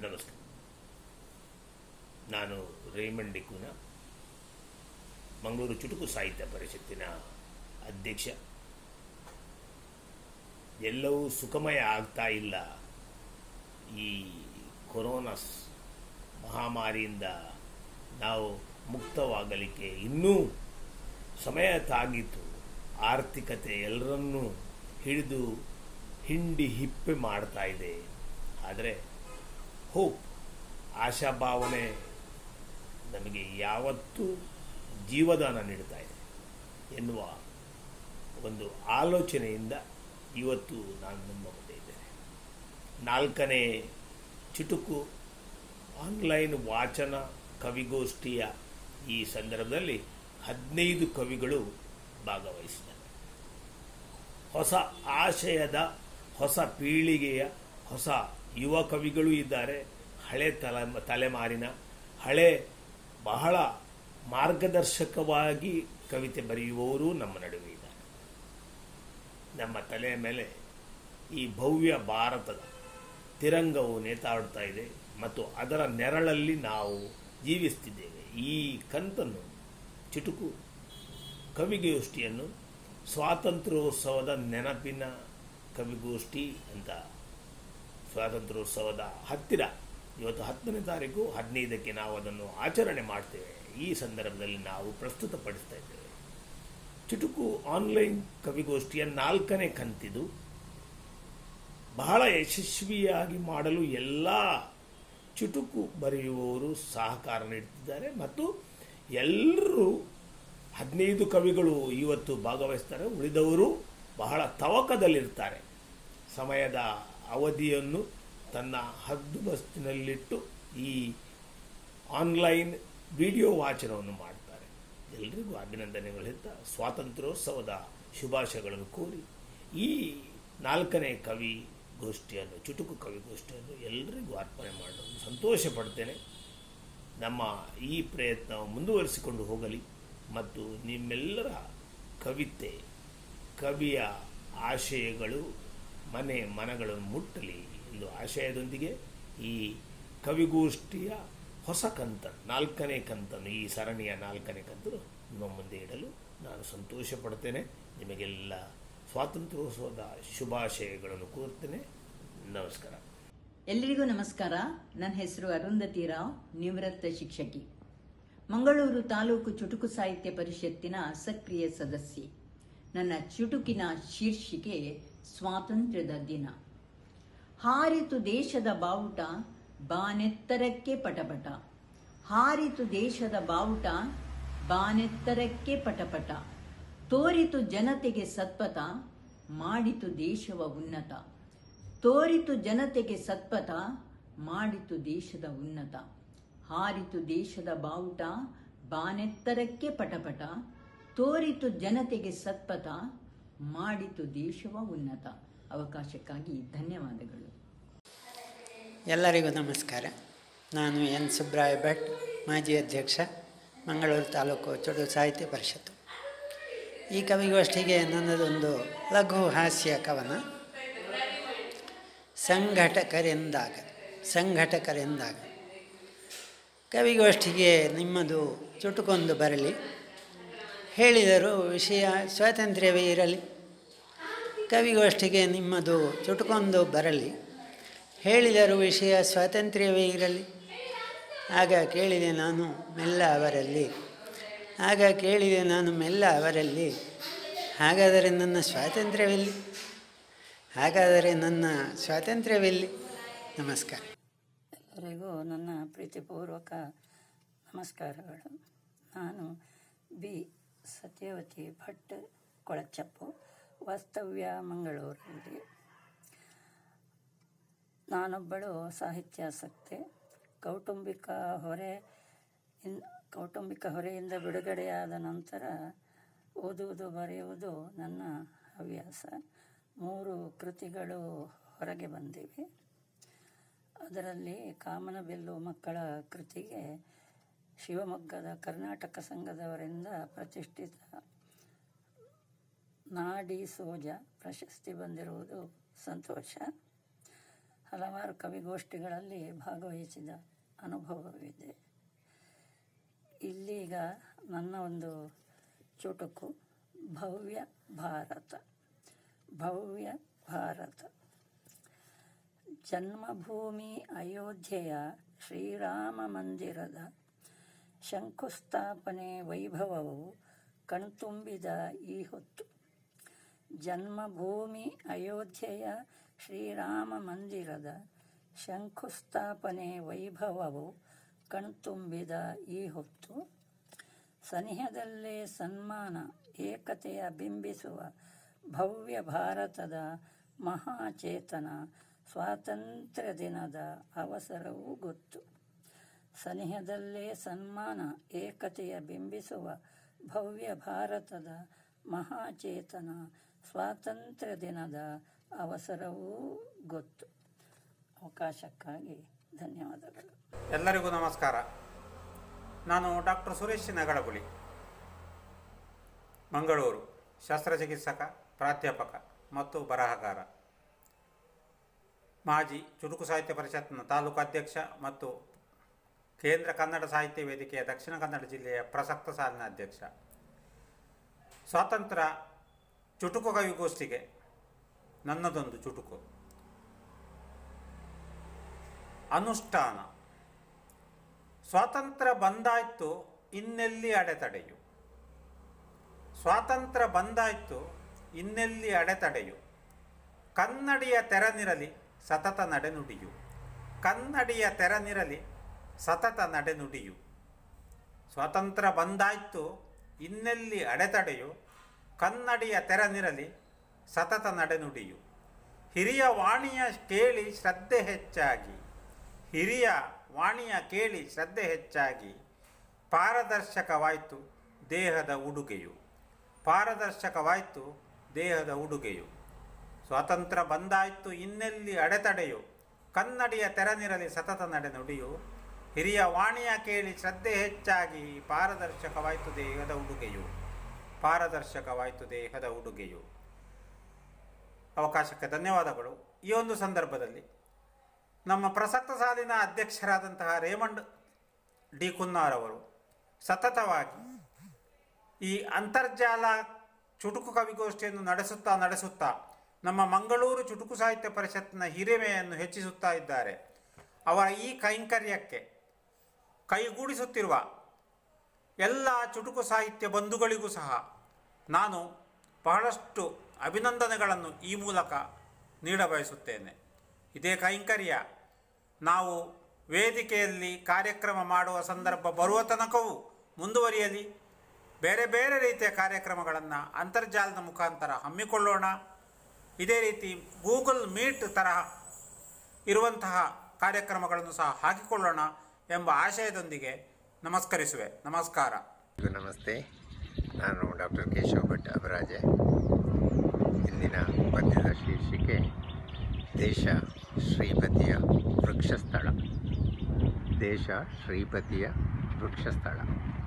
ನಮಸ್ಕಾರ ನಾನು ರೇಮಂಡ್ ಡಿಕುನ ಮಂಗಳೂರು ಚುಟುಕು ಸಾಹಿತ್ಯ ಪರಿಷತ್ತಿನ ಅಧ್ಯಕ್ಷ ಎಲ್ಲವೂ ಸುಖಮಯ ಆಗ್ತಾ ಇಲ್ಲ ಈ ಕೊರೋನಾ ಸ್- ಮಹಾಮಾರಿಯಿಂದ ನಾವು ಮುಕ್ತವಾಗಲಿಕ್ಕೆ ಇನ್ನೂ ಸಮಯ ತಾಗಿತು ಆರ್ಥಿಕತೆ ಎಲ್ಲರನ್ನೂ ಹಿಡಿದು ಹಿಂಡಿ ಹಿಪ್ಪೆ ಮಾಡ್ತಾ ಇದೆ ಆದರೆ ಹೋಪ್ ಆಶಾಭಾವನೆ ನಮಗೆ ಯಾವತ್ತೂ ಜೀವದಾನ ನೀಡ್ತಾ ಇದೆ ಎನ್ನುವ ಒಂದು ಆಲೋಚನೆಯಿಂದ ಇವತ್ತು ನಾನು ನಿಮ್ಮ ಮುಂದೆ ಇದ್ದೇನೆ ನಾಲ್ಕನೇ ಚುಟುಕು ಆನ್ಲೈನ್ ವಾಚನ ಕವಿಗೋಷ್ಠಿಯ ಈ ಸಂದರ್ಭದಲ್ಲಿ ಹದಿನೈದು ಕವಿಗಳು ಭಾಗವಹಿಸಿದ್ದಾರೆ ಹೊಸ ಆಶಯದ ಹೊಸ ಪೀಳಿಗೆಯ ಹೊಸ ಯುವ ಕವಿಗಳು ಇದ್ದಾರೆ ಹಳೆ ತಲೆ ತಲೆಮಾರಿನ ಹಳೆ ಬಹಳ ಮಾರ್ಗದರ್ಶಕವಾಗಿ ಕವಿತೆ ಬರೆಯುವವರು ನಮ್ಮ ನಡುವೆ ಇದ್ದಾರೆ ನಮ್ಮ ತಲೆಯ ಮೇಲೆ ಈ ಭವ್ಯ ಭಾರತದ ತಿರಂಗವು ನೇತಾಡ್ತಾ ಇದೆ ಮತ್ತು ಅದರ ನೆರಳಲ್ಲಿ ನಾವು ಜೀವಿಸ್ತಿದ್ದೇವೆ ಈ ಕಂತನ್ನು ಚುಟುಕು ಕವಿಗೋಷ್ಠಿಯನ್ನು ಸ್ವಾತಂತ್ರ್ಯೋತ್ಸವದ ನೆನಪಿನ ಕವಿಗೋಷ್ಠಿ ಅಂತ ಸ್ವಾತಂತ್ರ್ಯೋತ್ಸವದ ಹತ್ತಿರ ಇವತ್ತು ಹತ್ತನೇ ತಾರೀಕು ಹದಿನೈದಕ್ಕೆ ನಾವು ಅದನ್ನು ಆಚರಣೆ ಮಾಡ್ತೇವೆ ಈ ಸಂದರ್ಭದಲ್ಲಿ ನಾವು ಪ್ರಸ್ತುತಪಡಿಸ್ತಾ ಇದ್ದೇವೆ ಚುಟುಕು ಆನ್ಲೈನ್ ಕವಿಗೋಷ್ಠಿಯ ನಾಲ್ಕನೇ ಕಂತಿದು ಬಹಳ ಯಶಸ್ವಿಯಾಗಿ ಮಾಡಲು ಎಲ್ಲ ಚುಟುಕು ಬರೆಯುವವರು ಸಹಕಾರ ನೀಡುತ್ತಿದ್ದಾರೆ ಮತ್ತು ಎಲ್ಲರೂ ಹದಿನೈದು ಕವಿಗಳು ಇವತ್ತು ಭಾಗವಹಿಸ್ತಾರೆ ಉಳಿದವರು ಬಹಳ ತವಕದಲ್ಲಿರ್ತಾರೆ ಸಮಯದ ಅವಧಿಯನ್ನು ತನ್ನ ಹದ್ದುಬಸ್ತಿನಲ್ಲಿಟ್ಟು ಈ ಆನ್ಲೈನ್ ವಿಡಿಯೋ ವಾಚನವನ್ನು ಮಾಡ್ತಾರೆ ಎಲ್ರಿಗೂ ಅಭಿನಂದನೆಗಳು ಹೇಳ್ತಾ ಸ್ವಾತಂತ್ರ್ಯೋತ್ಸವದ ಶುಭಾಶಯಗಳನ್ನು ಕೋರಿ ಈ ನಾಲ್ಕನೇ ಕವಿ ಗೋಷ್ಠಿಯನ್ನು ಚುಟುಕು ಕವಿ ಗೋಷ್ಠಿಯನ್ನು ಎಲ್ಲರಿಗೂ ಅರ್ಪಣೆ ಮಾಡಲು ಸಂತೋಷ ಪಡ್ತೇನೆ ನಮ್ಮ ಈ ಪ್ರಯತ್ನ ಮುಂದುವರಿಸಿಕೊಂಡು ಹೋಗಲಿ ಮತ್ತು ನಿಮ್ಮೆಲ್ಲರ ಕವಿತೆ ಕವಿಯ ಆಶಯಗಳು ಮನೆ ಮನಗಳನ್ನು ಮುಟ್ಟಲಿ ಎಂದು ಆಶಯದೊಂದಿಗೆ ಈ ಕವಿಗೋಷ್ಠಿಯ ಹೊಸ ಕಂತ ನಾಲ್ಕನೇ ಕಂತನ್ನು ಈ ಸರಣಿಯ ನಾಲ್ಕನೇ ಕಂತನ್ನು ನಿಮ್ಮ ಮುಂದೆ ಇಡಲು ನಾನು ಸಂತೋಷ ಪಡ್ತೇನೆ ನಿಮಗೆಲ್ಲ ಸ್ವಾತಂತ್ರ್ಯೋತ್ಸವದ ಶುಭಾಶಯಗಳನ್ನು ಕೋರ್ತೇನೆ ನಮಸ್ಕಾರ ಎಲ್ಲರಿಗೂ ನಮಸ್ಕಾರ ನನ್ನ ಹೆಸರು ಅರುಂಧತಿ ರಾವ್ ನಿವೃತ್ತ ಶಿಕ್ಷಕಿ ಮಂಗಳೂರು ತಾಲೂಕು ಚುಟುಕು ಸಾಹಿತ್ಯ ಪರಿಷತ್ತಿನ ಸಕ್ರಿಯ ಸದಸ್ಯೆ ನನ್ನ ಚುಟುಕಿನ ಶೀರ್ಷಿಕೆ ಸ್ವಾತಂತ್ರ್ಯದ ದಿನ ಹಾರಿತು ದೇಶದ ಬಾವುಟ ಬಾನೆತ್ತರಕ್ಕೆ ಪಟಪಟ ಹಾರಿತು ದೇಶದ ಬಾವುಟ ಬಾನೆತ್ತರಕ್ಕೆ ಪಟಪಟ ತೋರಿತು ಜನತೆಗೆ ಸತ್ಪಥ ಮಾಡಿತು ದೇಶವ ಉನ್ನತ ತೋರಿತು ಜನತೆಗೆ ಸತ್ಪಥ ಮಾಡಿತು ದೇಶದ ಉನ್ನತ ಹಾರಿತು ದೇಶದ ಬಾವುಟ ಬಾನೆತ್ತರಕ್ಕೆ ಪಟಪಟ ತೋರಿತು ಜನತೆಗೆ ಸತ್ಪಥ ಮಾಡಿತು ದೇಶವ ಉನ್ನತ ಅವಕಾಶಕ್ಕಾಗಿ ಧನ್ಯವಾದಗಳು ಎಲ್ಲರಿಗೂ ನಮಸ್ಕಾರ ನಾನು ಎನ್ ಸುಬ್ರಾಯ ಭಟ್ ಮಾಜಿ ಅಧ್ಯಕ್ಷ ಮಂಗಳೂರು ತಾಲೂಕು ಚುಟು ಸಾಹಿತ್ಯ ಪರಿಷತ್ತು ಈ ಕವಿಗೋಷ್ಠಿಗೆ ನನ್ನದೊಂದು ಲಘು ಹಾಸ್ಯ ಕವನ ಸಂಘಟಕರೆಂದಾಗ ಸಂಘಟಕರೆಂದಾಗ ಕವಿಗೋಷ್ಠಿಗೆ ನಿಮ್ಮದು ಚುಟುಕೊಂದು ಬರಲಿ ಹೇಳಿದರು ವಿಷಯ ಸ್ವಾತಂತ್ರ್ಯವೇ ಇರಲಿ ಕವಿಗೋಷ್ಠಿಗೆ ನಿಮ್ಮದು ಚುಟುಕೊಂದು ಬರಲಿ ಹೇಳಿದರು ವಿಷಯ ಸ್ವಾತಂತ್ರ್ಯವೇ ಇರಲಿ ಆಗ ಕೇಳಿದೆ ನಾನು ಮೆಲ್ಲ ಅವರಲ್ಲಿ ಆಗ ಕೇಳಿದೆ ನಾನು ಮೆಲ್ಲ ಅವರಲ್ಲಿ ಹಾಗಾದರೆ ನನ್ನ ಸ್ವಾತಂತ್ರ್ಯವೆಲ್ಲಿ ಹಾಗಾದರೆ ನನ್ನ ಸ್ವಾತಂತ್ರ್ಯವೆಲ್ಲಿ ನಮಸ್ಕಾರ ಎಲ್ಲರಿಗೂ ನನ್ನ ಪ್ರೀತಿಪೂರ್ವಕ ನಮಸ್ಕಾರಗಳು ನಾನು ಬಿ ಸತ್ಯವತಿ ಭಟ್ ಕೊಳಚಪ್ಪು ವಾಸ್ತವ್ಯ ಮಂಗಳೂರಲ್ಲಿ ನಾನೊಬ್ಬಳು ಸಾಹಿತ್ಯಾಸಕ್ತೆ ಕೌಟುಂಬಿಕ ಹೊರೆ ಇನ್ ಕೌಟುಂಬಿಕ ಹೊರೆಯಿಂದ ಬಿಡುಗಡೆಯಾದ ನಂತರ ಓದುವುದು ಬರೆಯುವುದು ನನ್ನ ಹವ್ಯಾಸ ಮೂರು ಕೃತಿಗಳು ಹೊರಗೆ ಬಂದಿವೆ ಅದರಲ್ಲಿ ಕಾಮನಬಿಲ್ಲು ಮಕ್ಕಳ ಕೃತಿಗೆ ಶಿವಮೊಗ್ಗದ ಕರ್ನಾಟಕ ಸಂಘದವರಿಂದ ಪ್ರತಿಷ್ಠಿತ ನಾಡಿ ಸೋಜ ಪ್ರಶಸ್ತಿ ಬಂದಿರುವುದು ಸಂತೋಷ ಹಲವಾರು ಕವಿಗೋಷ್ಠಿಗಳಲ್ಲಿ ಭಾಗವಹಿಸಿದ ಅನುಭವವಿದೆ ಇಲ್ಲೀಗ ನನ್ನ ಒಂದು ಚುಟುಕು ಭವ್ಯ ಭಾರತ ಭವ್ಯ ಭಾರತ ಜನ್ಮಭೂಮಿ ಅಯೋಧ್ಯೆಯ ಶ್ರೀರಾಮ ಮಂದಿರದ ಶಂಕುಸ್ಥಾಪನೆ ವೈಭವವು ಕಣ್ತುಂಬಿದ ಈ ಹೊತ್ತು ಜನ್ಮಭೂಮಿ ಅಯೋಧ್ಯೆಯ ಶ್ರೀರಾಮ ಮಂದಿರದ ಶಂಕುಸ್ಥಾಪನೆ ವೈಭವವು ಕಣ್ತುಂಬಿದ ಈ ಹೊತ್ತು ಸನಿಹದಲ್ಲೇ ಸನ್ಮಾನ ಏಕತೆಯ ಬಿಂಬಿಸುವ ಭವ್ಯ ಭಾರತದ ಮಹಾಚೇತನ ಸ್ವಾತಂತ್ರ್ಯ ದಿನದ ಅವಸರವೂ ಗೊತ್ತು ಸನಿಹದಲ್ಲೇ ಸನ್ಮಾನ ಏಕತೆಯ ಬಿಂಬಿಸುವ ಭವ್ಯ ಭಾರತದ ಮಹಾಚೇತನ ಸ್ವಾತಂತ್ರ್ಯ ದಿನದ ಅವಸರವೂ ಗೊತ್ತು ಅವಕಾಶಕ್ಕಾಗಿ ಧನ್ಯವಾದಗಳು ಎಲ್ಲರಿಗೂ ನಮಸ್ಕಾರ ನಾನು ಡಾಕ್ಟರ್ ಸುರೇಶ್ ನಗಳಗುಳಿ ಮಂಗಳೂರು ಶಸ್ತ್ರಚಿಕಿತ್ಸಕ ಪ್ರಾಧ್ಯಾಪಕ ಮತ್ತು ಬರಹಗಾರ ಮಾಜಿ ಚುಟುಕು ಸಾಹಿತ್ಯ ಪರಿಷತ್ನ ತಾಲೂಕು ಅಧ್ಯಕ್ಷ ಮತ್ತು ಕೇಂದ್ರ ಕನ್ನಡ ಸಾಹಿತ್ಯ ವೇದಿಕೆಯ ದಕ್ಷಿಣ ಕನ್ನಡ ಜಿಲ್ಲೆಯ ಪ್ರಸಕ್ತ ಸಾಲಿನ ಅಧ್ಯಕ್ಷ ಸ್ವಾತಂತ್ರ್ಯ ಚುಟುಕು ಕವಿಗೋಷ್ಠಿಗೆ ನನ್ನದೊಂದು ಚುಟುಕು ಅನುಷ್ಠಾನ ಸ್ವಾತಂತ್ರ್ಯ ಬಂದಾಯ್ತು ಇನ್ನೆಲ್ಲಿ ಅಡೆತಡೆಯು ಸ್ವಾತಂತ್ರ್ಯ ಬಂದಾಯ್ತು ಇನ್ನೆಲ್ಲಿ ಅಡೆತಡೆಯು ಕನ್ನಡಿಯ ತೆರನಿರಲಿ ಸತತ ನಡೆನುಡಿಯು ಕನ್ನಡಿಯ ತೆರನಿರಲಿ ಸತತ ನಡೆನುಡಿಯು ಸ್ವಾತಂತ್ರ್ಯ ಬಂದಾಯ್ತು ಇನ್ನೆಲ್ಲಿ ಅಡೆತಡೆಯು ಕನ್ನಡಿಯ ತೆರನಿರಲಿ ಸತತ ನಡೆನುಡಿಯು ಹಿರಿಯ ವಾಣಿಯ ಕೇಳಿ ಶ್ರದ್ಧೆ ಹೆಚ್ಚಾಗಿ ಹಿರಿಯ ವಾಣಿಯ ಕೇಳಿ ಶ್ರದ್ಧೆ ಹೆಚ್ಚಾಗಿ ಪಾರದರ್ಶಕವಾಯಿತು ದೇಹದ ಉಡುಗೆಯು ಪಾರದರ್ಶಕವಾಯಿತು ದೇಹದ ಉಡುಗೆಯು ಸ್ವಾತಂತ್ರ್ಯ ಬಂದಾಯ್ತು ಇನ್ನೆಲ್ಲಿ ಅಡೆತಡೆಯು ಕನ್ನಡಿಯ ತೆರನಿರಲಿ ಸತತ ನಡೆನುಡಿಯು ಹಿರಿಯ ವಾಣಿಯ ಕೇಳಿ ಶ್ರದ್ಧೆ ಹೆಚ್ಚಾಗಿ ಪಾರದರ್ಶಕವಾಯಿತು ದೇಹದ ಉಡುಗೆಯು ಪಾರದರ್ಶಕವಾಯಿತು ದೇಹದ ಉಡುಗೆಯು ಅವಕಾಶಕ್ಕೆ ಧನ್ಯವಾದಗಳು ಈ ಒಂದು ಸಂದರ್ಭದಲ್ಲಿ ನಮ್ಮ ಪ್ರಸಕ್ತ ಸಾಲಿನ ಅಧ್ಯಕ್ಷರಾದಂತಹ ರೇಮಂಡ್ ಡಿ ಕುನ್ನಾರ್ ಅವರು ಸತತವಾಗಿ ಈ ಅಂತರ್ಜಾಲ ಚುಟುಕು ಕವಿಗೋಷ್ಠಿಯನ್ನು ನಡೆಸುತ್ತಾ ನಡೆಸುತ್ತಾ ನಮ್ಮ ಮಂಗಳೂರು ಚುಟುಕು ಸಾಹಿತ್ಯ ಪರಿಷತ್ನ ಹಿರಿಮೆಯನ್ನು ಹೆಚ್ಚಿಸುತ್ತಾ ಇದ್ದಾರೆ ಅವರ ಈ ಕೈಂಕರ್ಯಕ್ಕೆ ಕೈಗೂಡಿಸುತ್ತಿರುವ ಎಲ್ಲ ಚುಟುಕು ಸಾಹಿತ್ಯ ಬಂಧುಗಳಿಗೂ ಸಹ ನಾನು ಬಹಳಷ್ಟು ಅಭಿನಂದನೆಗಳನ್ನು ಈ ಮೂಲಕ ನೀಡಬಯಸುತ್ತೇನೆ ಇದೇ ಕೈಂಕರ್ಯ ನಾವು ವೇದಿಕೆಯಲ್ಲಿ ಕಾರ್ಯಕ್ರಮ ಮಾಡುವ ಸಂದರ್ಭ ಬರುವ ತನಕವೂ ಮುಂದುವರಿಯಲಿ ಬೇರೆ ಬೇರೆ ರೀತಿಯ ಕಾರ್ಯಕ್ರಮಗಳನ್ನು ಅಂತರ್ಜಾಲದ ಮುಖಾಂತರ ಹಮ್ಮಿಕೊಳ್ಳೋಣ ಇದೇ ರೀತಿ ಗೂಗಲ್ ಮೀಟ್ ತರಹ ಇರುವಂತಹ ಕಾರ್ಯಕ್ರಮಗಳನ್ನು ಸಹ ಹಾಕಿಕೊಳ್ಳೋಣ ಎಂಬ ಆಶಯದೊಂದಿಗೆ ನಮಸ್ಕರಿಸುವೆ ನಮಸ್ಕಾರ ಎಲ್ರಿಗೂ ನಮಸ್ತೆ ನಾನು ಡಾಕ್ಟರ್ ಕೇಶವ ಭಟ್ ಅಪರಾಜೆ ಇಂದಿನ ಪದ್ಯದ ಶೀರ್ಷಿಕೆ ದೇಶ ಶ್ರೀಪತಿಯ ವೃಕ್ಷಸ್ಥಳ ದೇಶ ಶ್ರೀಪತಿಯ ವೃಕ್ಷಸ್ಥಳ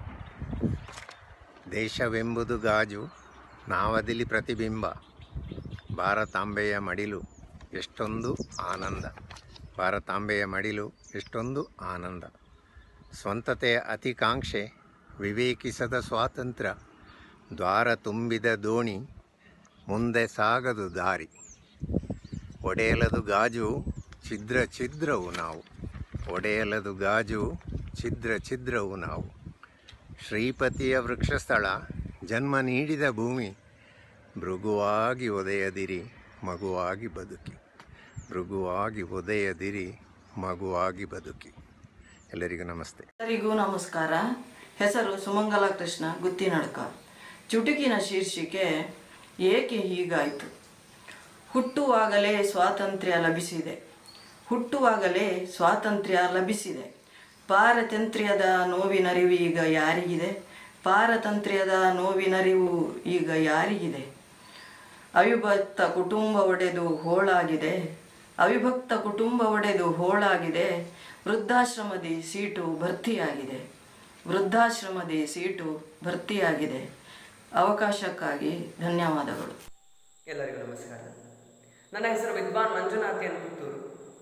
ದೇಶವೆಂಬುದು ಗಾಜು ನಾವದಿಲಿ ಪ್ರತಿಬಿಂಬ ಭಾರತಾಂಬೆಯ ಮಡಿಲು ಎಷ್ಟೊಂದು ಆನಂದ ಭಾರತಾಂಬೆಯ ಮಡಿಲು ಎಷ್ಟೊಂದು ಆನಂದ ಸ್ವಂತತೆಯ ಅತಿಕಾಂಕ್ಷೆ ವಿವೇಕಿಸದ ಸ್ವಾತಂತ್ರ್ಯ ದ್ವಾರ ತುಂಬಿದ ದೋಣಿ ಮುಂದೆ ಸಾಗದು ದಾರಿ ಒಡೆಯಲದು ಗಾಜು ಛಿದ್ರ ಛಿದ್ರವು ನಾವು ಒಡೆಯಲದು ಗಾಜು ಛಿದ್ರ ಛಿದ್ರವು ನಾವು ಶ್ರೀಪತಿಯ ವೃಕ್ಷಸ್ಥಳ ಜನ್ಮ ನೀಡಿದ ಭೂಮಿ ಭೃಗುವಾಗಿ ಒದೆಯದಿರಿ ಮಗುವಾಗಿ ಬದುಕಿ ಭೃಗುವಾಗಿ ಒದೆಯದಿರಿ ಮಗುವಾಗಿ ಬದುಕಿ ಎಲ್ಲರಿಗೂ ನಮಸ್ತೆ ಎಲ್ಲರಿಗೂ ನಮಸ್ಕಾರ ಹೆಸರು ಸುಮಂಗಲ ಕೃಷ್ಣ ಗುತ್ತಿನಡ್ಕ ಚುಟುಕಿನ ಶೀರ್ಷಿಕೆ ಏಕೆ ಹೀಗಾಯಿತು ಹುಟ್ಟುವಾಗಲೇ ಸ್ವಾತಂತ್ರ್ಯ ಲಭಿಸಿದೆ ಹುಟ್ಟುವಾಗಲೇ ಸ್ವಾತಂತ್ರ್ಯ ಲಭಿಸಿದೆ ಪಾರತಂತ್ರ್ಯದ ನೋವಿನರಿವು ಈಗ ಯಾರಿಗಿದೆ ಪಾರತಂತ್ರ್ಯದ ನೋವಿನರಿವು ಈಗ ಯಾರಿಗಿದೆ ಅವಿಭಕ್ತ ಕುಟುಂಬ ಒಡೆದು ಹೋಳಾಗಿದೆ ಅವಿಭಕ್ತ ಕುಟುಂಬ ಒಡೆದು ಹೋಳಾಗಿದೆ ವೃದ್ಧಾಶ್ರಮದಿ ಸೀಟು ಭರ್ತಿಯಾಗಿದೆ ವೃದ್ಧಾಶ್ರಮದಿ ಸೀಟು ಭರ್ತಿಯಾಗಿದೆ ಅವಕಾಶಕ್ಕಾಗಿ ಧನ್ಯವಾದಗಳು ಎಲ್ಲರಿಗೂ ನಮಸ್ಕಾರ ನನ್ನ ಹೆಸರು ವಿದ್ವಾನ್ ಮಂಜುನಾಥ್ ಎನ್ ಪುತ್ತೂರು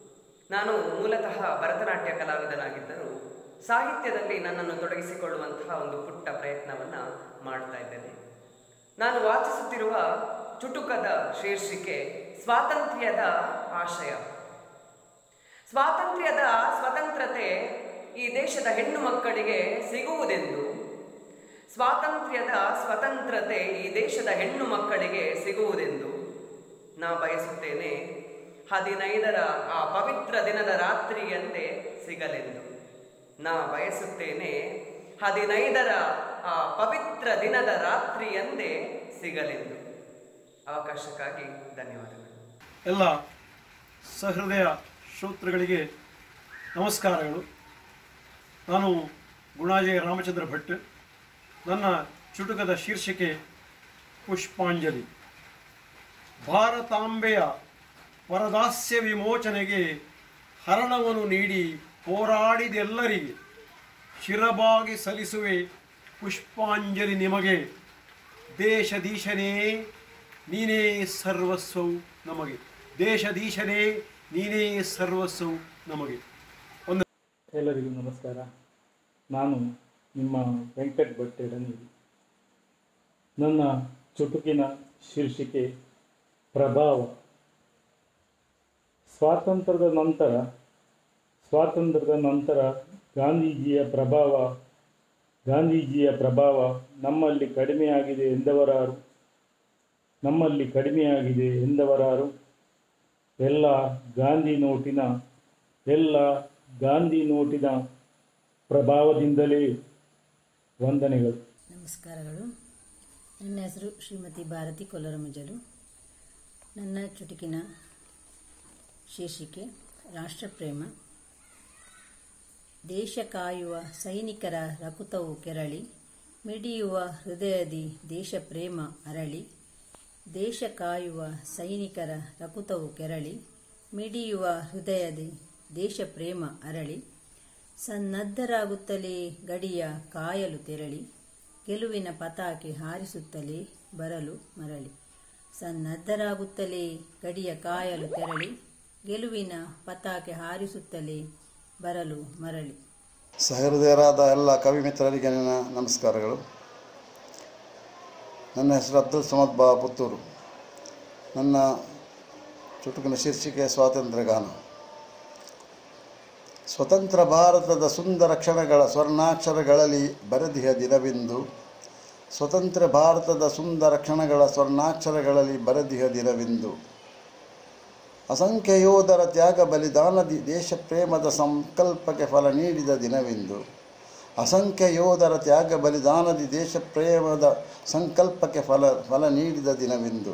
ನಾನು ಮೂಲತಃ ಭರತನಾಟ್ಯ ಕಲಾವಿದನಾಗಿದ್ದರೂ ಸಾಹಿತ್ಯದಲ್ಲಿ ನನ್ನನ್ನು ತೊಡಗಿಸಿಕೊಳ್ಳುವಂತಹ ಒಂದು ಪುಟ್ಟ ಪ್ರಯತ್ನವನ್ನು ಮಾಡ್ತಾ ಇದ್ದೇನೆ ನಾನು ವಾಚಿಸುತ್ತಿರುವ ಚುಟುಕದ ಶೀರ್ಷಿಕೆ ಸ್ವಾತಂತ್ರ್ಯದ ಆಶಯ ಸ್ವಾತಂತ್ರ್ಯದ ಸ್ವತಂತ್ರತೆ ಈ ದೇಶದ ಹೆಣ್ಣು ಮಕ್ಕಳಿಗೆ ಸಿಗುವುದೆಂದು ಸ್ವಾತಂತ್ರ್ಯದ ಸ್ವತಂತ್ರತೆ ಈ ದೇಶದ ಹೆಣ್ಣು ಮಕ್ಕಳಿಗೆ ಸಿಗುವುದೆಂದು ನಾ ಬಯಸುತ್ತೇನೆ ಹದಿನೈದರ ಆ ಪವಿತ್ರ ದಿನದ ರಾತ್ರಿಯಂತೆ ಸಿಗಲೆಂದು ನಾ ಬಯಸುತ್ತೇನೆ ಹದಿನೈದರ ಆ ಪವಿತ್ರ ದಿನದ ರಾತ್ರಿಯಂದೇ ಸಿಗಲೆಂದು ಅವಕಾಶಕ್ಕಾಗಿ ಧನ್ಯವಾದಗಳು ಎಲ್ಲ ಸಹೃದಯ ಶ್ರೋತೃಗಳಿಗೆ ನಮಸ್ಕಾರಗಳು ನಾನು ಗುಣಾಜಯ ರಾಮಚಂದ್ರ ಭಟ್ ನನ್ನ ಚುಟುಕದ ಶೀರ್ಷಿಕೆ ಪುಷ್ಪಾಂಜಲಿ ಭಾರತಾಂಬೆಯ ಪರದಾಸ್ಯ ವಿಮೋಚನೆಗೆ ಹರಣವನ್ನು ನೀಡಿ ಹೋರಾಡಿದೆಲ್ಲರಿಗೆ ಶಿರಬಾಗಿ ಸಲ್ಲಿಸುವೆ ಪುಷ್ಪಾಂಜಲಿ ನಿಮಗೆ ದೇಶದೀಶನೇ ನೀನೇ ಸರ್ವಸ್ವವು ನಮಗೆ ದೇಶದೀಶನೇ ನೀನೇ ಸರ್ವಸ್ವವು ನಮಗೆ ಒಂದು ಎಲ್ಲರಿಗೂ ನಮಸ್ಕಾರ ನಾನು ನಿಮ್ಮ ವೆಂಕಟ್ ಭಟ್ ಎಡನೀರು ನನ್ನ ಚುಟುಕಿನ ಶೀರ್ಷಿಕೆ ಪ್ರಭಾವ ಸ್ವಾತಂತ್ರ್ಯದ ನಂತರ ಸ್ವಾತಂತ್ರ್ಯದ ನಂತರ ಗಾಂಧೀಜಿಯ ಪ್ರಭಾವ ಗಾಂಧೀಜಿಯ ಪ್ರಭಾವ ನಮ್ಮಲ್ಲಿ ಕಡಿಮೆಯಾಗಿದೆ ಎಂದವರಾರು ನಮ್ಮಲ್ಲಿ ಕಡಿಮೆಯಾಗಿದೆ ಎಂದವರಾರು ಎಲ್ಲ ಗಾಂಧಿ ನೋಟಿನ ಎಲ್ಲ ಗಾಂಧಿ ನೋಟಿನ ಪ್ರಭಾವದಿಂದಲೇ ವಂದನೆಗಳು ನಮಸ್ಕಾರಗಳು ನನ್ನ ಹೆಸರು ಶ್ರೀಮತಿ ಭಾರತಿ ಕೊಲ್ಲರಮುಜಲು ನನ್ನ ಚುಟುಕಿನ ಶೀರ್ಷಿಕೆ ರಾಷ್ಟ್ರಪ್ರೇಮ ದೇಶ ಕಾಯುವ ಸೈನಿಕರ ರಕುತವು ಕೆರಳಿ ಮಿಡಿಯುವ ಹೃದಯದಿ ದೇಶ ಪ್ರೇಮ ಅರಳಿ ದೇಶ ಕಾಯುವ ಸೈನಿಕರ ರಕುತವು ಕೆರಳಿ ಮಿಡಿಯುವ ಹೃದಯದಿ ದೇಶ ಪ್ರೇಮ ಅರಳಿ ಸನ್ನದ್ಧರಾಗುತ್ತಲೇ ಗಡಿಯ ಕಾಯಲು ತೆರಳಿ ಗೆಲುವಿನ ಪತಾಕೆ ಹಾರಿಸುತ್ತಲೇ ಬರಲು ಮರಳಿ ಸನ್ನದ್ಧರಾಗುತ್ತಲೇ ಗಡಿಯ ಕಾಯಲು ತೆರಳಿ ಗೆಲುವಿನ ಪತಾಕೆ ಹಾರಿಸುತ್ತಲೇ ಬರಲು ಮರಳಿ ಸಹೃದಯರಾದ ಎಲ್ಲ ಕವಿ ಮಿತ್ರರಿಗೆ ನನ್ನ ನಮಸ್ಕಾರಗಳು ನನ್ನ ಹೆಸರು ಅಬ್ದುಲ್ ಸಮದ್ ಬಾ ಪುತ್ತೂರು ನನ್ನ ಚುಟುಕಿನ ಶೀರ್ಷಿಕೆ ಸ್ವಾತಂತ್ರ್ಯ ಗಾನ ಸ್ವತಂತ್ರ ಭಾರತದ ಸುಂದರ ಕ್ಷಣಗಳ ಸ್ವರ್ಣಾಕ್ಷರಗಳಲ್ಲಿ ಬರೆದಿಹ ದಿನವೆಂದು ಸ್ವತಂತ್ರ ಭಾರತದ ಸುಂದರ ಕ್ಷಣಗಳ ಸ್ವರ್ಣಾಕ್ಷರಗಳಲ್ಲಿ ಬರೆದಿಹ ದಿನವೆಂದು ಅಸಂಖ್ಯ ಯೋಧರ ತ್ಯಾಗ ಬಲಿದಾನದಿ ದೇಶ ಪ್ರೇಮದ ಸಂಕಲ್ಪಕ್ಕೆ ಫಲ ನೀಡಿದ ದಿನವೆಂದು ಅಸಂಖ್ಯ ಯೋಧರ ತ್ಯಾಗ ಬಲಿದಾನದಿ ದೇಶ ಪ್ರೇಮದ ಸಂಕಲ್ಪಕ್ಕೆ ಫಲ ಫಲ ನೀಡಿದ ದಿನವೆಂದು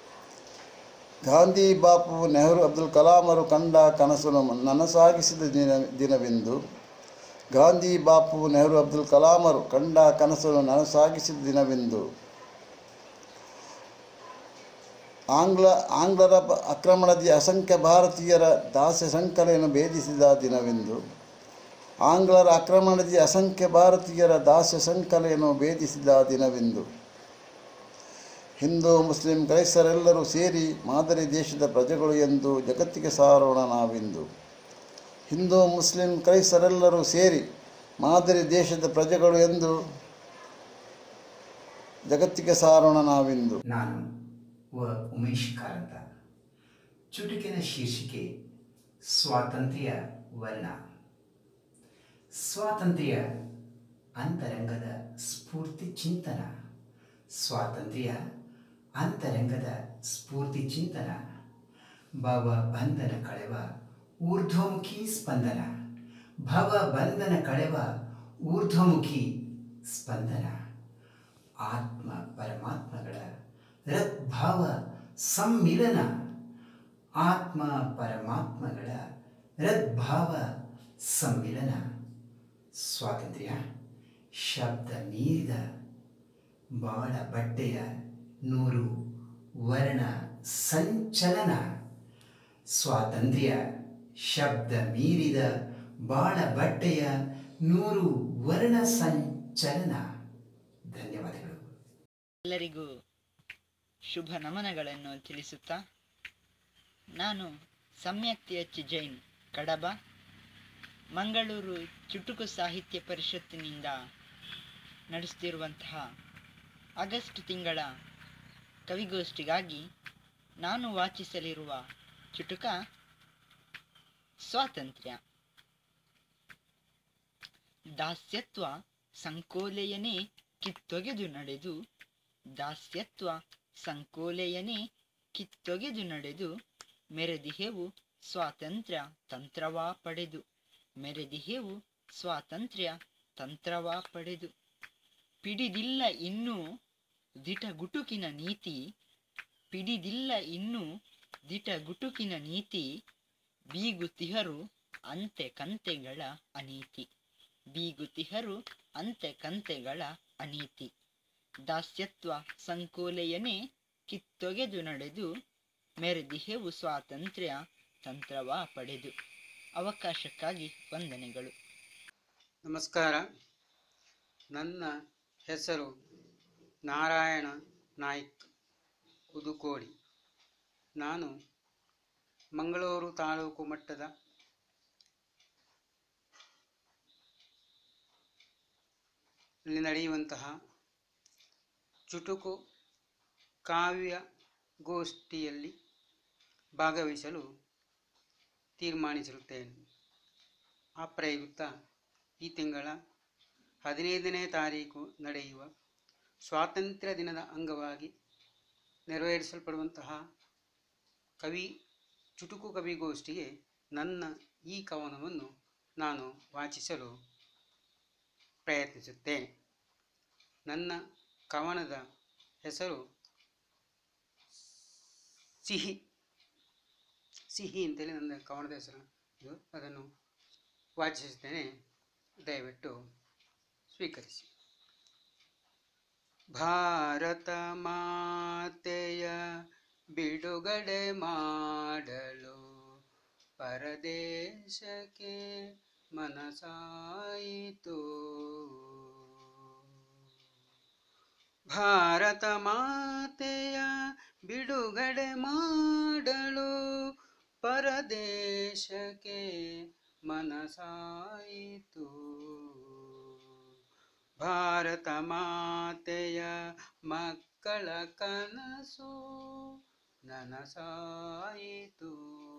ಗಾಂಧಿ ಬಾಪು ನೆಹರು ಅಬ್ದುಲ್ ಕಲಾಮರು ಕಂಡ ಕನಸನ್ನು ನನಸಾಗಿಸಿದ ದಿನ ದಿನವೆಂದು ಗಾಂಧಿ ಬಾಪು ನೆಹರು ಅಬ್ದುಲ್ ಕಲಾಮರು ಕಂಡ ಕನಸನ್ನು ನನಸಾಗಿಸಿದ ದಿನವೆಂದು ಆಂಗ್ಲ ಆಂಗ್ಲರ ಪ- ಆಕ್ರಮಣದ ಅಸಂಖ್ಯ ಭಾರತೀಯರ ದಾಸ್ಯ ಸಂಕಲೆಯನ್ನು ಭೇದಿಸಿದ ದಿನವೆಂದು ಆಂಗ್ಲರ ಆಕ್ರಮಣದ ಅಸಂಖ್ಯ ಭಾರತೀಯರ ದಾಸ್ಯ ಸಂಕಲೆಯನ್ನು ಭೇದಿಸಿದ ದಿನವೆಂದು ಹಿಂದೂ ಮುಸ್ಲಿಂ ಕ್ರೈಸ್ತರೆಲ್ಲರೂ ಸೇರಿ ಮಾದರಿ ದೇಶದ ಪ್ರಜೆಗಳು ಎಂದು ಜಗತ್ತಿಗೆ ಸಾರೋಣ ನಾವೆಂದು ಹಿಂದೂ ಮುಸ್ಲಿಂ ಕ್ರೈಸ್ತರೆಲ್ಲರೂ ಸೇರಿ ಮಾದರಿ ದೇಶದ ಪ್ರಜೆಗಳು ಎಂದು ಜಗತ್ತಿಗೆ ಸಾರೋಣ ನಾವೆಂದು ನಾನು ವ ಉಮೇಶ್ ಕಾರಂತ ಚುಟುಕಿನ ಶೀರ್ಷಿಕೆ ಸ್ವಾತಂತ್ರ್ಯ ವರ್ಣ ಸ್ವಾತಂತ್ರ್ಯ ಅಂತರಂಗದ ಸ್ಫೂರ್ತಿ ಚಿಂತನ ಸ್ವಾತಂತ್ರ್ಯ ಅಂತರಂಗದ ಸ್ಫೂರ್ತಿ ಚಿಂತನ ಭವ ಬಂಧನ ಕಳೆವ ಊರ್ಧ್ವಮುಖಿ ಸ್ಪಂದನ ಭವ ಬಂಧನ ಕಳೆವ ಊರ್ಧ್ವಮುಖಿ ಸ್ಪಂದನ ಆತ್ಮ ಪರಮಾತ್ಮಗಳ ರದ್ಭಾವ ಸಮ್ಮಿಲನ ಆತ್ಮ ಪರಮಾತ್ಮಗಳ ರದ್ಭಾವ ಸಮ್ಮಿಲನ ಸ್ವಾತಂತ್ರ್ಯ ಶಬ್ದ ಮೀರಿದ ಬಾಳ ಬಟ್ಟೆಯ ನೂರು ವರ್ಣ ಸಂಚಲನ ಸ್ವಾತಂತ್ರ್ಯ ಶಬ್ದ ಮೀರಿದ ಬಾಳ ಬಟ್ಟೆಯ ನೂರು ವರ್ಣ ಸಂಚಲನ ಧನ್ಯವಾದಗಳು ಎಲ್ಲರಿಗೂ ಶುಭ ನಮನಗಳನ್ನು ತಿಳಿಸುತ್ತಾ ನಾನು ಸಮ್ಯಕ್ತಿ ಎಚ್ ಜೈನ್ ಕಡಬ ಮಂಗಳೂರು ಚುಟುಕು ಸಾಹಿತ್ಯ ಪರಿಷತ್ತಿನಿಂದ ನಡೆಸ್ತಿರುವಂತಹ ಆಗಸ್ಟ್ ತಿಂಗಳ ಕವಿಗೋಷ್ಠಿಗಾಗಿ ನಾನು ವಾಚಿಸಲಿರುವ ಚುಟುಕ ಸ್ವಾತಂತ್ರ್ಯ ದಾಸ್ಯತ್ವ ಸಂಕೋಲೆಯನೇ ಕಿತ್ತೊಗೆದು ನಡೆದು ದಾಸ್ಯತ್ವ ಸಂಕೋಲೆಯನೇ ಕಿತ್ತೊಗೆದು ನಡೆದು ಮೆರೆದಿಹೆವು ಸ್ವಾತಂತ್ರ್ಯ ತಂತ್ರವಾ ಪಡೆದು ಮೆರೆದಿಹೆವು ಸ್ವಾತಂತ್ರ್ಯ ತಂತ್ರವಾ ಪಡೆದು ಪಿಡಿದಿಲ್ಲ ಇನ್ನೂ ದಿಟಗುಟುಕಿನ ನೀತಿ ಪಿಡಿದಿಲ್ಲ ಇನ್ನೂ ದಿಟಗುಟುಕಿನ ನೀತಿ ಬೀಗುತಿಹರು ಅಂತೆ ಕಂತೆಗಳ ಅನೀತಿ ಬೀಗುತಿಹರು ಅಂತೆ ಕಂತೆಗಳ ಅನೀತಿ ದಾಸ್ಯತ್ವ ಸಂಕೋಲೆಯನೇ ಕಿತ್ತೊಗೆದು ನಡೆದು ಮೆರೆದಿಹೆವು ಸ್ವಾತಂತ್ರ್ಯ ತಂತ್ರವಾ ಪಡೆದು ಅವಕಾಶಕ್ಕಾಗಿ ವಂದನೆಗಳು ನಮಸ್ಕಾರ ನನ್ನ ಹೆಸರು ನಾರಾಯಣ ನಾಯ್ಕ್ ಉದುಕೋಡಿ ನಾನು ಮಂಗಳೂರು ತಾಲೂಕು ಮಟ್ಟದ ಇಲ್ಲಿ ನಡೆಯುವಂತಹ ಚುಟುಕು ಕಾವ್ಯ ಗೋಷ್ಠಿಯಲ್ಲಿ ಭಾಗವಹಿಸಲು ತೀರ್ಮಾನಿಸಿರುತ್ತೇನೆ ಆ ಪ್ರಯುಕ್ತ ಈ ತಿಂಗಳ ಹದಿನೈದನೇ ತಾರೀಕು ನಡೆಯುವ ಸ್ವಾತಂತ್ರ್ಯ ದಿನದ ಅಂಗವಾಗಿ ನೆರವೇರಿಸಲ್ಪಡುವಂತಹ ಕವಿ ಚುಟುಕು ಕವಿಗೋಷ್ಠಿಗೆ ನನ್ನ ಈ ಕವನವನ್ನು ನಾನು ವಾಚಿಸಲು ಪ್ರಯತ್ನಿಸುತ್ತೇನೆ ನನ್ನ ಕವನದ ಹೆಸರು ಸಿಹಿ ಸಿಹಿ ಅಂತೇಳಿ ನನ್ನ ಕವನದ ಹೆಸರು ಇದು ಅದನ್ನು ವಾಚಿಸುತ್ತೇನೆ ದಯವಿಟ್ಟು ಸ್ವೀಕರಿಸಿ ಭಾರತ ಮಾತೆಯ ಬಿಡುಗಡೆ ಮಾಡಲು ಪರದೇಶಕ್ಕೆ ಮನಸಾಯಿತು ಭಾರತ ಮಾತೆಯ ಬಿಡುಗಡೆ ಮಾಡಲು ಪರದೇಶಕ್ಕೆ ಮನಸಾಯಿತು ಭಾರತ ಮಾತೆಯ ಮಕ್ಕಳ ಕನಸು ನನಸಾಯಿತು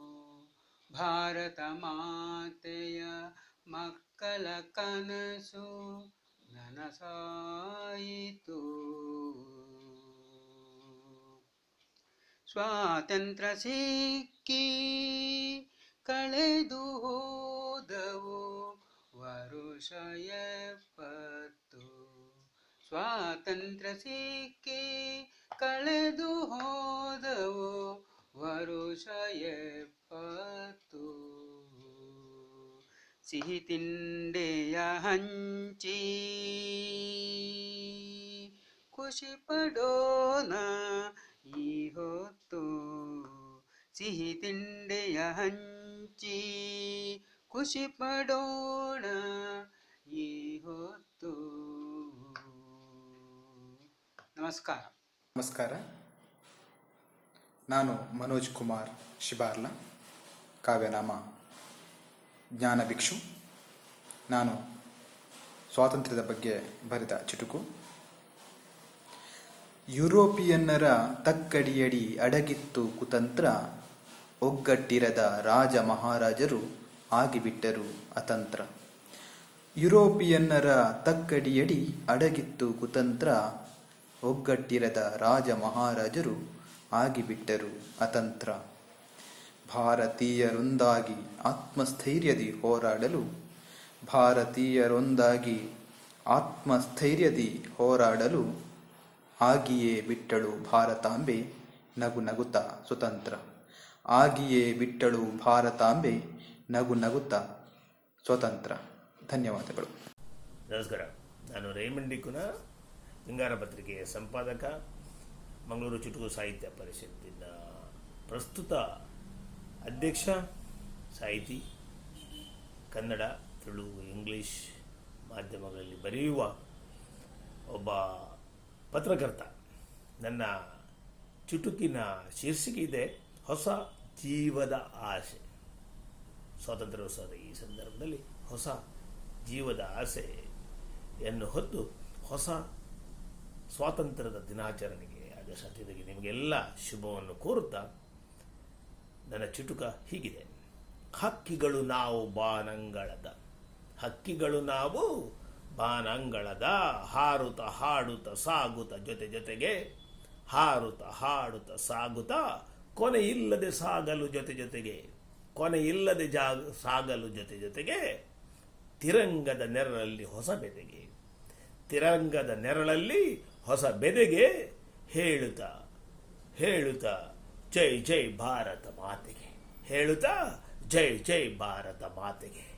ಭಾರತ ಮಾತೆಯ ಮಕ್ಕಳ ಕನಸು ನನಸಾಯಿತು ಸ್ವಾತಂತ್ರ್ಯ ಸಿಕ್ಕಿ ಕಳೆದು ಹೋದವು ವರುಷ ಎಪ್ಪತ್ತು ಸ್ವಾತಂತ್ರ್ಯ ಸಿಕ್ಕಿ ಕಳೆದು ಹೋದವು ವರುಷ ಎಪ್ಪತ್ತು ಸಿಹಿ ತಿಂಡೆಯ ಹಂಚಿ ಖುಷಿ ಪಡೋಣ ಈ ಹೊತ್ತು ಸಿಹಿ ತಿಂಡೆಯ ಹಂಚಿ ಖುಷಿ ಪಡೋಣ ಈ ಹೊತ್ತು ನಮಸ್ಕಾರ ನಮಸ್ಕಾರ ನಾನು ಮನೋಜ್ ಕುಮಾರ್ ಶಿಬಾರ್ಲ ಕಾವ್ಯನಾಮ ಜ್ಞಾನ ಭಿಕ್ಷು ನಾನು ಸ್ವಾತಂತ್ರ್ಯದ ಬಗ್ಗೆ ಬರೆದ ಚುಟುಕು ಯುರೋಪಿಯನ್ನರ ತಕ್ಕಡಿಯಡಿ ಅಡಗಿತ್ತು ಕುತಂತ್ರ ಒಗ್ಗಟ್ಟಿರದ ರಾಜ ಮಹಾರಾಜರು ಆಗಿಬಿಟ್ಟರು ಅತಂತ್ರ ಯುರೋಪಿಯನ್ನರ ತಕ್ಕಡಿಯಡಿ ಅಡಗಿತ್ತು ಕುತಂತ್ರ ಒಗ್ಗಟ್ಟಿರದ ರಾಜ ಮಹಾರಾಜರು ಆಗಿಬಿಟ್ಟರು ಅತಂತ್ರ ಭಾರತೀಯರೊಂದಾಗಿ ಆತ್ಮಸ್ಥೈರ್ಯದಿ ಹೋರಾಡಲು ಭಾರತೀಯರೊಂದಾಗಿ ಆತ್ಮಸ್ಥೈರ್ಯದಿ ಹೋರಾಡಲು ಆಗಿಯೇ ಬಿಟ್ಟಳು ಭಾರತಾಂಬೆ ನಗು ನಗುತ್ತ ಸ್ವತಂತ್ರ ಆಗಿಯೇ ಬಿಟ್ಟಳು ಭಾರತಾಂಬೆ ನಗು ನಗುತ್ತ ಸ್ವತಂತ್ರ ಧನ್ಯವಾದಗಳು ನಮಸ್ಕಾರ ನಾನು ರೇಮಂಡಿ ಕುನ ಹಿಂಗಾರ ಪತ್ರಿಕೆಯ ಸಂಪಾದಕ ಮಂಗಳೂರು ಚುಟುಕು ಸಾಹಿತ್ಯ ಪರಿಷತ್ತಿನ ಪ್ರಸ್ತುತ ಅಧ್ಯಕ್ಷ ಸಾಹಿತಿ ಕನ್ನಡ ತುಳು ಇಂಗ್ಲಿಷ್ ಮಾಧ್ಯಮಗಳಲ್ಲಿ ಬರೆಯುವ ಒಬ್ಬ ಪತ್ರಕರ್ತ ನನ್ನ ಚುಟುಕಿನ ಶೀರ್ಷಿಕೆ ಇದೆ ಹೊಸ ಜೀವದ ಆಸೆ ಸ್ವಾತಂತ್ರ್ಯೋತ್ಸವದ ಈ ಸಂದರ್ಭದಲ್ಲಿ ಹೊಸ ಜೀವದ ಆಸೆಯನ್ನು ಹೊತ್ತು ಹೊಸ ಸ್ವಾತಂತ್ರ್ಯದ ದಿನಾಚರಣೆಗೆ ಆದ ಸತ್ಯತೆಗೆ ನಿಮಗೆಲ್ಲ ಶುಭವನ್ನು ಕೋರುತ್ತಾ ನನ್ನ ಚುಟುಕ ಹೀಗಿದೆ ಹಕ್ಕಿಗಳು ನಾವು ಬಾನಂಗಳದ ಹಕ್ಕಿಗಳು ನಾವು ಬಾನಂಗಳದ ಹಾರುತ್ತ ಹಾಡುತ್ತ ಸಾಗುತ್ತ ಜೊತೆ ಜೊತೆಗೆ ಹಾರುತ್ತ ಹಾಡುತ್ತ ಸಾಗುತ್ತ ಕೊನೆ ಇಲ್ಲದೆ ಸಾಗಲು ಜೊತೆ ಜೊತೆಗೆ ಕೊನೆ ಇಲ್ಲದೆ ಜಾಗ ಸಾಗಲು ಜೊತೆ ಜೊತೆಗೆ ತಿರಂಗದ ನೆರಳಲ್ಲಿ ಹೊಸ ಬೆದೆಗೆ ತಿರಂಗದ ನೆರಳಲ್ಲಿ ಹೊಸ ಬೆದೆಗೆ ಹೇಳುತ್ತಾ ಹೇಳುತ್ತಾ ಜೈ ಜೈ ಭಾರತ ಮಾತೆಗೆ ಹೇಳುತ್ತಾ ಜೈ ಜೈ ಭಾರತ ಮಾತೆಗೆ